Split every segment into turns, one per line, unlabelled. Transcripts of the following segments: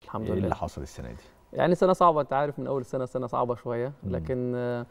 الحمد
ايه
لله
اللي حصل السنه دي
يعني سنه صعبه انت عارف من اول السنه سنه صعبه شويه
مم.
لكن آه،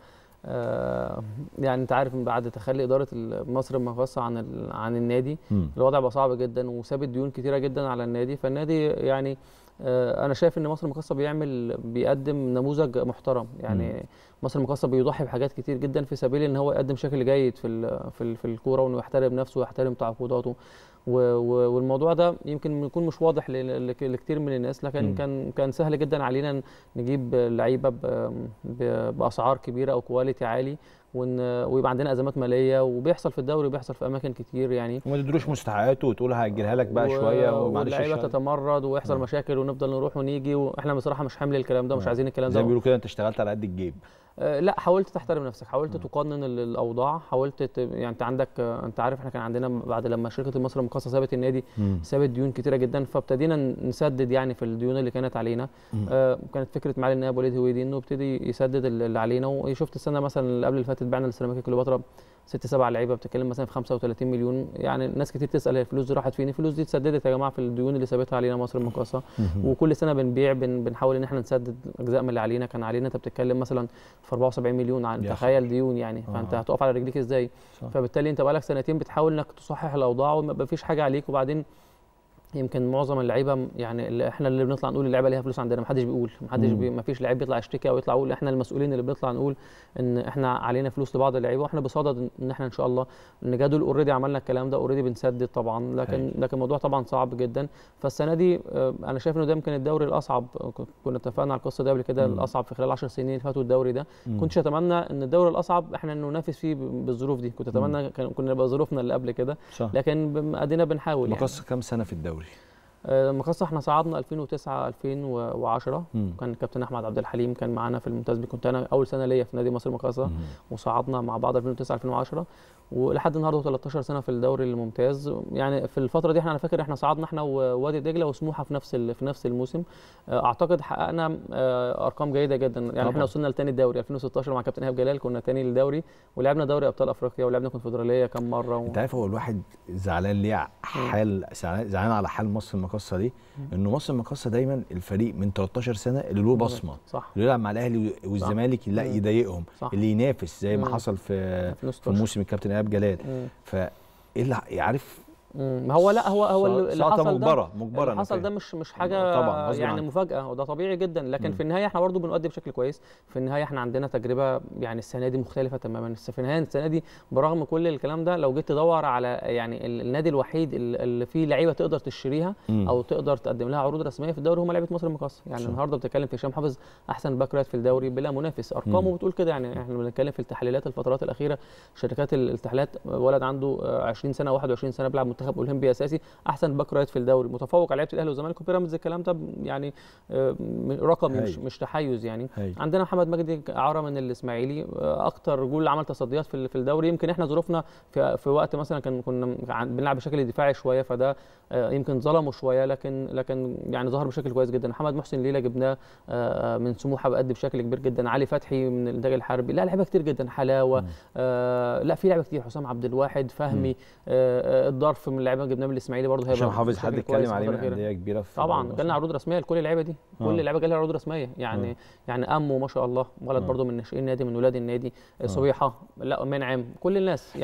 آه، يعني انت عارف من بعد تخلي اداره مصر المقاصه عن ال- عن النادي
مم.
الوضع بقى صعب جدا وسابت ديون كتيره جدا على النادي فالنادي يعني آه، انا شايف ان مصر المقاصه بيعمل بيقدم نموذج محترم يعني مصر المقاصه بيضحي بحاجات كتير جدا في سبيل ان هو يقدم شكل جيد في ال- في ال- في الكوره وانه يحترم نفسه ويحترم تعاقداته و- و- والموضوع ده يمكن يكون مش واضح ل- ل- لكتير من الناس لكن
مم.
كان كان سهل جدا علينا نجيب لعيبه ب- ب- باسعار كبيره او كواليتي عالي ون- ويبقى عندنا ازمات ماليه وبيحصل في الدوري وبيحصل في اماكن كتير يعني
وما تدروش مستحقاته وتقول هاجلها لك بقى
و-
شويه ومعلش
واللعيبه
الشهر.
تتمرد ويحصل
آه.
مشاكل ونفضل نروح ونيجي واحنا بصراحه مش حامل الكلام ده مش
آه.
عايزين الكلام
زي ما
ده
بيقولوا كده انت اشتغلت على قد الجيب
آه، لا حاولت تحترم نفسك حاولت
آه.
تقنن ال- الاوضاع حاولت ت... يعني انت عندك آه، انت عارف احنا كان عندنا بعد لما شركه المصري المقاصه سابت النادي سابت ديون كتيره جدا فابتدينا ن- نسدد يعني في الديون اللي كانت علينا
مم.
آه كانت فكره معالي النائب وليد هويدي انه ابتدي يسدد ال- اللي علينا وشفت السنه مثلا اللي قبل اللي فاتت بعنا لسيراميكا كليوباترا ست سبع لعيبه بتتكلم مثلا في 35 مليون يعني ناس كتير تسال هي الفلوس دي راحت فين الفلوس دي اتسددت يا جماعه في الديون اللي سابتها علينا مصر المقاصه
مم.
وكل سنه بنبيع بن بنحاول ان احنا نسدد اجزاء من اللي علينا كان علينا انت بتتكلم مثلا في 74 مليون عن
يا
تخيل ديون يعني فانت
آه.
هتقف على رجليك ازاي
صح.
فبالتالي انت بقالك سنتين بتحاول انك تصحح الاوضاع وما يبقى فيش حاجه عليك وبعدين يمكن معظم اللعيبه م- يعني اللي احنا اللي بنطلع نقول اللعيبه ليها فلوس عندنا ما حدش بيقول ما حدش
مم.
بي ما فيش لعيب بيطلع يشتكي او يطلع يقول احنا المسؤولين اللي بنطلع نقول ان احنا علينا فلوس لبعض اللعيبه واحنا بصدد ان احنا ان شاء الله ان جدول اوريدي عملنا الكلام ده اوريدي بنسدد طبعا لكن
هايل.
لكن الموضوع طبعا صعب جدا فالسنه دي آه، انا شايف انه ده يمكن الدوري الاصعب ك- كنا اتفقنا على القصه دي قبل كده
مم.
الاصعب في خلال 10 سنين اللي فاتوا الدوري ده
مم.
كنتش اتمنى ان الدوري الاصعب احنا ننافس فيه ب- بالظروف دي كنت اتمنى كان- كنا نبقى ظروفنا اللي قبل كده
صح
لكن بم- ادينا بنحاول يعني
مقص كام سنه في الدوري
آه، مقصة احنا صعدنا 2009 2010
مم.
كان الكابتن احمد عبد الحليم كان معانا في الممتاز بي كنت انا اول سنه ليا في نادي مصر المقاصه
مم.
وصعدنا مع بعض 2009 2010 ولحد النهارده 13 سنه في الدوري الممتاز يعني في الفتره دي احنا انا فاكر احنا صعدنا احنا ووادي دجله وسموحه في نفس ال- في نفس الموسم آه، اعتقد حققنا آه، ارقام جيده جدا يعني
طبعاً.
احنا وصلنا لتاني الدوري 2016 مع كابتن ايهاب جلال كنا تاني الدوري ولعبنا دوري ابطال افريقيا ولعبنا كونفدراليه كام مره و...
انت عارف هو الواحد زعلان ليه حال زعلان زعلان على حال مصر المقاصه دي انه مصر المقاصه دايما الفريق من 13 سنه اللي له بصمه
صح
اللي يلعب مع الاهلي والزمالك لا
مم.
يضايقهم
صح.
اللي ينافس زي ما
مم.
حصل في في
2016
موسم الكابتن ايهاب جلال
مم.
ف ايه اللي يعرف
مم. ما هو لا هو هو اللي اللي
سقطة
حصل ده
مجبره مجبره
اللي
أنا
حصل ده
فاهم.
مش مش حاجه
طبعاً، غصب
يعني
عنك.
مفاجاه وده طبيعي جدا لكن
مم.
في النهايه احنا برضه بنؤدي بشكل كويس في النهايه احنا عندنا تجربه يعني السنه دي مختلفه تماما بس في النهايه السنه دي برغم كل الكلام ده لو جيت تدور على يعني ال- النادي الوحيد ال- اللي فيه لعيبه تقدر تشتريها
مم.
او تقدر تقدم لها عروض رسميه في الدوري هم لعيبه مصر المقاصه يعني
صح.
النهارده بتتكلم في هشام حافظ احسن باك رايت في الدوري بلا منافس ارقامه
مم.
بتقول كده يعني احنا بنتكلم في التحليلات الفترات الاخيره شركات ال- التحليلات ولد عنده آه، 20 سنه 21 سنه بيلعب منتخب اولمبي اساسي احسن باك رايت في الدوري متفوق على لعيبه الاهلي والزمالك وبيراميدز الكلام ده يعني آه، من- رقمي مش
هايل.
مش تحيز يعني
هايل.
عندنا محمد مجدي اعاره من الاسماعيلي آه، اكتر جول عمل تصديات في ال- في الدوري يمكن احنا ظروفنا في, في وقت مثلا كان كنا عن- بنلعب بشكل دفاعي شويه فده آه، يمكن ظلمه شويه لكن لكن يعني ظهر بشكل كويس جدا محمد محسن ليلى جبناه آه، من سموحه بقد بشكل كبير جدا علي فتحي من الانتاج الحربي لا لعيبه كتير جدا حلاوه
مم.
آه لا في لعيبه كتير حسام عبد الواحد فهمي آه آه، الظرف من اللعيبه جبناه من الاسماعيلي برضه
هشام
هيبقى
حافظ
بشكل
حد
كويس
اتكلم عليه من
الفترة الأخيرة.
انديه كبيره في
طبعا
الدوري
جالنا عروض رسميه لكل اللعيبه دي
آه.
كل اللعيبه جالها عروض رسميه يعني
آه.
يعني امو ما شاء الله ولد
آه.
برضه من ناشئين النادي من ولاد النادي صبيحه لا منعم كل الناس